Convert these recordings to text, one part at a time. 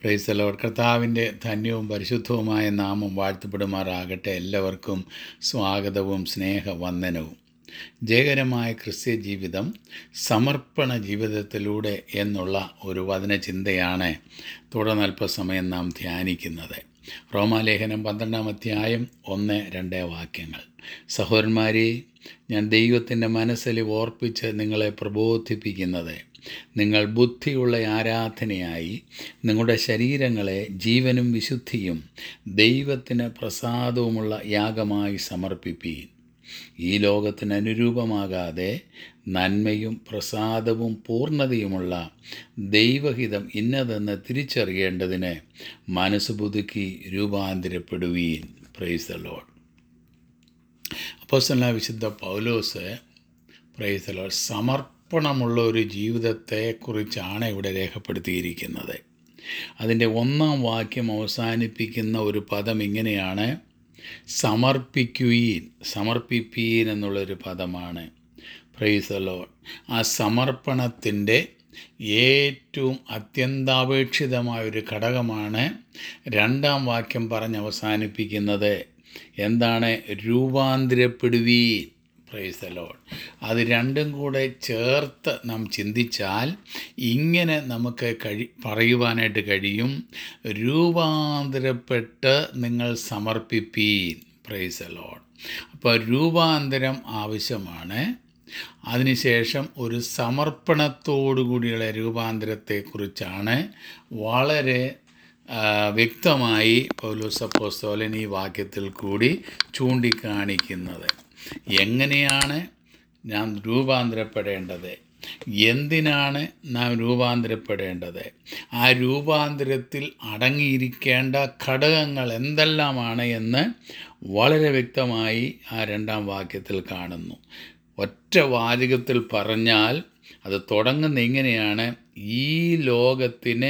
പ്രൈസലോട് കർത്താവിൻ്റെ ധന്യവും പരിശുദ്ധവുമായ നാമം വാഴ്ത്തപ്പെടുമാറാകട്ടെ എല്ലാവർക്കും സ്വാഗതവും സ്നേഹവന്ദനവും ജയകരമായ ക്രിസ്ത്യ ജീവിതം സമർപ്പണ ജീവിതത്തിലൂടെ എന്നുള്ള ഒരു വചനചിന്തയാണ് തുടർന്നൽപ്പസമയം നാം ധ്യാനിക്കുന്നത് റോമാലേഖനം പന്ത്രണ്ടാം അധ്യായം ഒന്ന് രണ്ട് വാക്യങ്ങൾ സഹോദരന്മാരെ ഞാൻ ദൈവത്തിൻ്റെ മനസ്സിൽ ഓർപ്പിച്ച് നിങ്ങളെ പ്രബോധിപ്പിക്കുന്നത് നിങ്ങൾ ബുദ്ധിയുള്ള ആരാധനയായി നിങ്ങളുടെ ശരീരങ്ങളെ ജീവനും വിശുദ്ധിയും ദൈവത്തിന് പ്രസാദവുമുള്ള യാഗമായി സമർപ്പിപ്പീൻ ഈ ലോകത്തിന് അനുരൂപമാകാതെ നന്മയും പ്രസാദവും പൂർണ്ണതയുമുള്ള ദൈവഹിതം ഇന്നതെന്ന് തിരിച്ചറിയേണ്ടതിന് മനസ്സ് പുതുക്കി രൂപാന്തരപ്പെടുവീൻ പ്രൈസ് ദ ലോഡ് അപ്പോസ്തലനായ വിശുദ്ധ പൗലോസ് പ്രൈസ് ദ ലോഡ് സമർപ്പണമുള്ള ഒരു ജീവിതത്തെക്കുറിച്ചാണ് ഇവിടെ രേഖപ്പെടുത്തിയിരിക്കുന്നത് അതിൻ്റെ ഒന്നാം വാക്യം അവസാനിപ്പിക്കുന്ന ഒരു പദം ഇങ്ങനെയാണ് സമർപ്പിക്കുവീൻ സമർപ്പിപ്പീൻ എന്നുള്ളൊരു പദമാണ് പ്രൈസ് ലോഡ് ആ സമർപ്പണത്തിൻ്റെ ഏറ്റവും അത്യന്താപേക്ഷിതമായ ഒരു ഘടകമാണ് രണ്ടാം വാക്യം പറഞ്ഞ് അവസാനിപ്പിക്കുന്നത് എന്താണ് രൂപാന്തരപ്പെടുവീൻ പ്രൈസ് ലോഡ് അത് രണ്ടും കൂടെ ചേർത്ത് നാം ചിന്തിച്ചാൽ ഇങ്ങനെ നമുക്ക് കഴി പറയുവാനായിട്ട് കഴിയും രൂപാന്തരപ്പെട്ട് നിങ്ങൾ സമർപ്പിപ്പീൻ പ്രൈസ് ലോഡ് അപ്പോൾ രൂപാന്തരം ആവശ്യമാണ് അതിനുശേഷം ഒരു സമർപ്പണത്തോടുകൂടിയുള്ള രൂപാന്തരത്തെക്കുറിച്ചാണ് വളരെ വ്യക്തമായി പൗലോസപ്പോസ്തോലൻ ഈ വാക്യത്തിൽ കൂടി ചൂണ്ടിക്കാണിക്കുന്നത് എങ്ങനെയാണ് നാം രൂപാന്തരപ്പെടേണ്ടത് എന്തിനാണ് നാം രൂപാന്തരപ്പെടേണ്ടത് ആ രൂപാന്തരത്തിൽ അടങ്ങിയിരിക്കേണ്ട ഘടകങ്ങൾ എന്തെല്ലാമാണ് എന്ന് വളരെ വ്യക്തമായി ആ രണ്ടാം വാക്യത്തിൽ കാണുന്നു ഒറ്റ വാചകത്തിൽ പറഞ്ഞാൽ അത് തുടങ്ങുന്ന എങ്ങനെയാണ് ഈ ലോകത്തിന്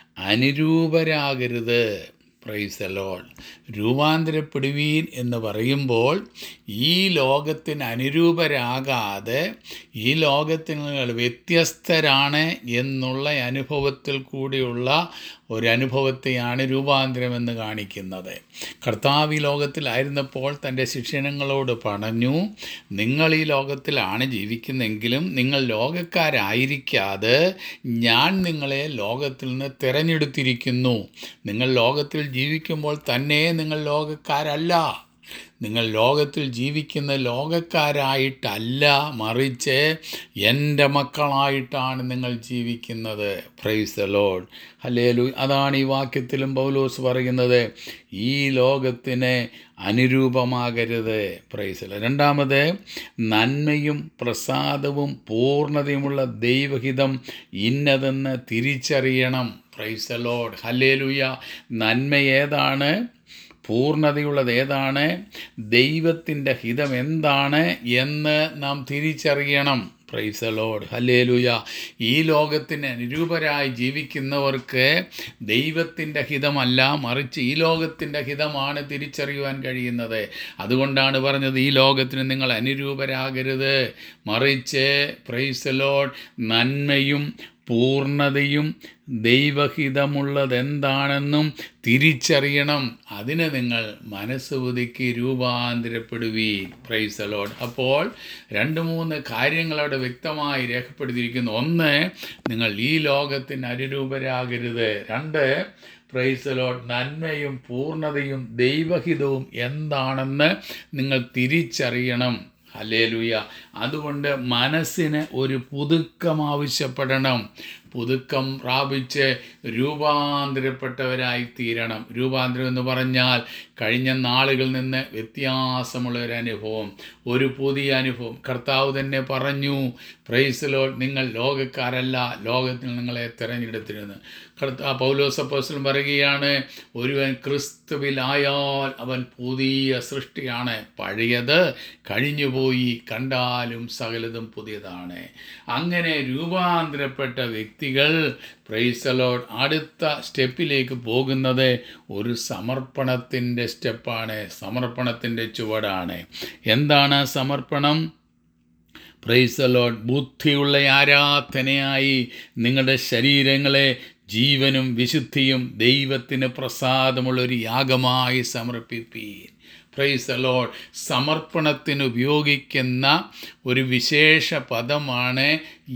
അനുരൂപരാകരുത് പ്രൈസ് ലോൾ രൂപാന്തരപ്പെടുവീൻ എന്ന് പറയുമ്പോൾ ഈ ലോകത്തിന് അനുരൂപരാകാതെ ഈ ലോകത്തിന് വ്യത്യസ്തരാണ് എന്നുള്ള അനുഭവത്തിൽ കൂടിയുള്ള ഒരു അനുഭവത്തെയാണ് രൂപാന്തരം എന്ന് കാണിക്കുന്നത് കർത്താവ് ഈ ലോകത്തിലായിരുന്നപ്പോൾ തൻ്റെ ശിക്ഷണങ്ങളോട് പറഞ്ഞു നിങ്ങൾ ഈ ലോകത്തിലാണ് ജീവിക്കുന്നെങ്കിലും നിങ്ങൾ ലോകക്കാരായിരിക്കാതെ ഞാൻ നിങ്ങളെ ലോകത്തിൽ നിന്ന് തിരഞ്ഞെടുത്തിരിക്കുന്നു നിങ്ങൾ ലോകത്തിൽ ജീവിക്കുമ്പോൾ തന്നെ നിങ്ങൾ ലോകക്കാരല്ല നിങ്ങൾ ലോകത്തിൽ ജീവിക്കുന്ന ലോകക്കാരായിട്ടല്ല മറിച്ച് എൻ്റെ മക്കളായിട്ടാണ് നിങ്ങൾ ജീവിക്കുന്നത് പ്രൈസ് ദ ലോഡ് ഹലേലു അതാണ് ഈ വാക്യത്തിലും പൗലോസ് പറയുന്നത് ഈ ലോകത്തിന് അനുരൂപമാകരുത് പ്രൈസ് രണ്ടാമത് നന്മയും പ്രസാദവും പൂർണ്ണതയുമുള്ള ദൈവഹിതം ഇന്നതെന്ന് തിരിച്ചറിയണം പ്രൈസ് ദ ലോഡ് ഹലേലുയ നന്മ ഏതാണ് പൂർണ്ണതയുള്ളത് ഏതാണ് ദൈവത്തിൻ്റെ ഹിതം എന്താണ് എന്ന് നാം തിരിച്ചറിയണം പ്രൈസ് ലോഡ് ഹല്ലേലുയ ഈ ലോകത്തിന് അനുരൂപരായി ജീവിക്കുന്നവർക്ക് ദൈവത്തിൻ്റെ ഹിതമല്ല മറിച്ച് ഈ ലോകത്തിൻ്റെ ഹിതമാണ് തിരിച്ചറിയുവാൻ കഴിയുന്നത് അതുകൊണ്ടാണ് പറഞ്ഞത് ഈ ലോകത്തിന് നിങ്ങൾ അനുരൂപരാകരുത് മറിച്ച് പ്രൈസ് ലോഡ് നന്മയും പൂർണ്ണതയും ദൈവഹിതമുള്ളതെന്താണെന്നും തിരിച്ചറിയണം അതിന് നിങ്ങൾ മനസ്സ് പുതുക്കി രൂപാന്തരപ്പെടുവീൻ പ്രൈസ് ലോഡ് അപ്പോൾ രണ്ട് മൂന്ന് കാര്യങ്ങളവിടെ വ്യക്തമായി രേഖപ്പെടുത്തിയിരിക്കുന്നു ഒന്ന് നിങ്ങൾ ഈ ലോകത്തിന് അനുരൂപരാകരുത് രണ്ട് പ്രൈസ് ലോഡ് നന്മയും പൂർണ്ണതയും ദൈവഹിതവും എന്താണെന്ന് നിങ്ങൾ തിരിച്ചറിയണം ഹലേലുയ അതുകൊണ്ട് മനസ്സിന് ഒരു പുതുക്കം ആവശ്യപ്പെടണം പുതുക്കം പ്രാപിച്ച് രൂപാന്തരപ്പെട്ടവരായി തീരണം രൂപാന്തരം എന്ന് പറഞ്ഞാൽ കഴിഞ്ഞ നാളുകളിൽ നിന്ന് വ്യത്യാസമുള്ള ഒരു അനുഭവം ഒരു പുതിയ അനുഭവം കർത്താവ് തന്നെ പറഞ്ഞു പ്രൈസിലോ നിങ്ങൾ ലോകക്കാരല്ല ലോകത്തിൽ നിങ്ങളെ തിരഞ്ഞെടുത്തിരുന്നു കർത്താ പൗലോസപ്പോസ്റ്റൽ പറയുകയാണ് ഒരുവൻ ക്രിസ്തുവിലായാൽ അവൻ പുതിയ സൃഷ്ടിയാണ് പഴയത് കഴിഞ്ഞുപോയി കണ്ടാലും സകലതും പുതിയതാണ് അങ്ങനെ രൂപാന്തരപ്പെട്ട വ്യക്തികൾ പ്രൈസലോഡ് അടുത്ത സ്റ്റെപ്പിലേക്ക് പോകുന്നത് ഒരു സമർപ്പണത്തിൻ്റെ സ്റ്റെപ്പാണ് സമർപ്പണത്തിൻ്റെ ചുവടാണ് എന്താണ് സമർപ്പണം പ്രൈസലോഡ് ബുദ്ധിയുള്ള ആരാധനയായി നിങ്ങളുടെ ശരീരങ്ങളെ ജീവനും വിശുദ്ധിയും ദൈവത്തിന് പ്രസാദമുള്ളൊരു യാഗമായി സമർപ്പിപ്പീൻ പ്രൈസ് ലോഡ് സമർപ്പണത്തിന് ഉപയോഗിക്കുന്ന ഒരു വിശേഷ പദമാണ്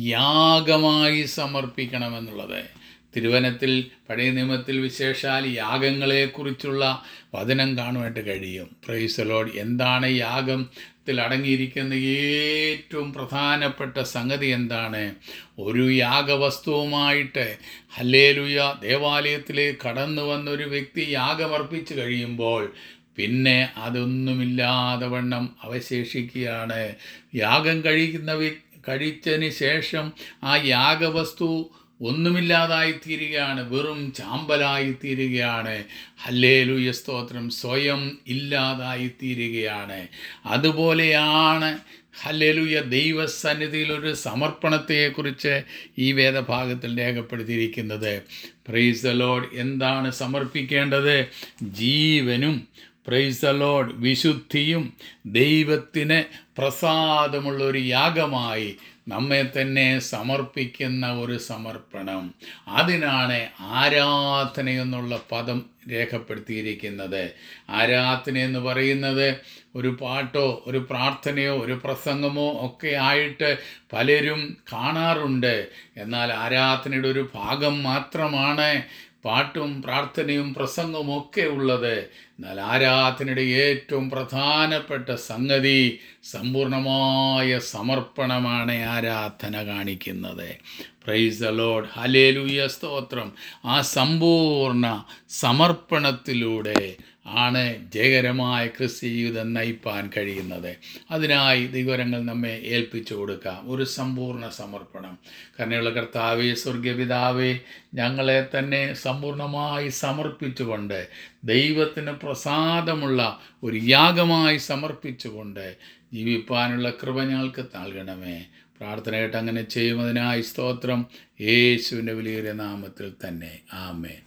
യാഗമായി സമർപ്പിക്കണമെന്നുള്ളത് തിരുവനത്തിൽ പഴയ നിയമത്തിൽ വിശേഷാൽ യാഗങ്ങളെക്കുറിച്ചുള്ള വചനം കാണുവാനായിട്ട് കഴിയും പ്രൈസ് ലോഡ് എന്താണ് യാഗത്തിൽ അടങ്ങിയിരിക്കുന്ന ഏറ്റവും പ്രധാനപ്പെട്ട സംഗതി എന്താണ് ഒരു യാഗവസ്തുവുമായിട്ട് ഹല്ലേലുയ ദേവാലയത്തിലേക്ക് കടന്നു വന്ന ഒരു വ്യക്തി യാഗമർപ്പിച്ച് കഴിയുമ്പോൾ പിന്നെ അതൊന്നുമില്ലാതെ വണ്ണം അവശേഷിക്കുകയാണ് യാഗം കഴിക്കുന്ന വ്യ- കഴിച്ചതിന് ശേഷം ആ യാഗവസ്തു ഒന്നുമില്ലാതായി തീരുകയാണ് വെറും ചാമ്പലായി തീരുകയാണ് ഹല്ലേലൂയ സ്തോത്രം സ്വയം ഇല്ലാതായി തീരുകയാണ് അതുപോലെയാണ് ഹല്ലേലൂയ ദൈവസന്നിധിയിൽ ഒരു സമർപ്പണത്തെക്കുറിച്ച് ഈ വേദഭാഗത്തിൽ രേഖപ്പെടുത്തിയിരിക്കുന്നത് പ്രൈസ് ദ ലോഡ് എന്താണ് സമർപ്പിക്കേണ്ടത് ജീവനും പ്രൈസ് ദ ലോഡ് വിശുദ്ധിയും ദൈവത്തിന് പ്രസാദമുള്ള ഒരു യാഗമായി നമ്മെ തന്നെ സമർപ്പിക്കുന്ന ഒരു സമർപ്പണം അതിനാണ് ആരാധന എന്നുള്ള പദം രേഖപ്പെടുത്തിയിരിക്കുന്നത് ആരാധന എന്ന് പറയുന്നത് ഒരു പാട്ടോ ഒരു പ്രാർത്ഥനയോ ഒരു പ്രസംഗമോ ഒക്കെ ആയിട്ട് പലരും കാണാറുണ്ട് എന്നാൽ ആരാധനയുടെ ഒരു ഭാഗം മാത്രമാണ് പാട്ടും പ്രാർത്ഥനയും പ്രസംഗവും ഒക്കെ ഉള്ളത് എന്നാൽ ആരാധനയുടെ ഏറ്റവും പ്രധാനപ്പെട്ട സംഗതി സമ്പൂർണമായ സമർപ്പണമാണ് ആരാധന കാണിക്കുന്നത് പ്രൈസ് ദ ലോഡ് ഹലേലുയ സ്തോത്രം ആ സമ്പൂർണ്ണ സമർപ്പണത്തിലൂടെ ആണ് ജയകരമായ ക്രിസ്ത്യ ജീവിതം നയിപ്പാൻ കഴിയുന്നത് അതിനായി ദൈവരങ്ങൾ നമ്മെ ഏൽപ്പിച്ചു കൊടുക്കാം ഒരു സമ്പൂർണ്ണ സമർപ്പണം കരുണയുള്ള കർത്താവേ സ്വർഗപിതാവേ ഞങ്ങളെ തന്നെ സമ്പൂർണ്ണമായി സമർപ്പിച്ചുകൊണ്ട് ദൈവത്തിന് പ്രസാദമുള്ള ഒരു യാഗമായി സമർപ്പിച്ചുകൊണ്ട് ജീവിപ്പാനുള്ള കൃപ ഞങ്ങൾക്ക് നൽകണമേ പ്രാർത്ഥനയായിട്ട് അങ്ങനെ ചെയ്യുന്നതിനായി സ്തോത്രം യേശുവിൻ്റെ വലിയ നാമത്തിൽ തന്നെ ആമേൻ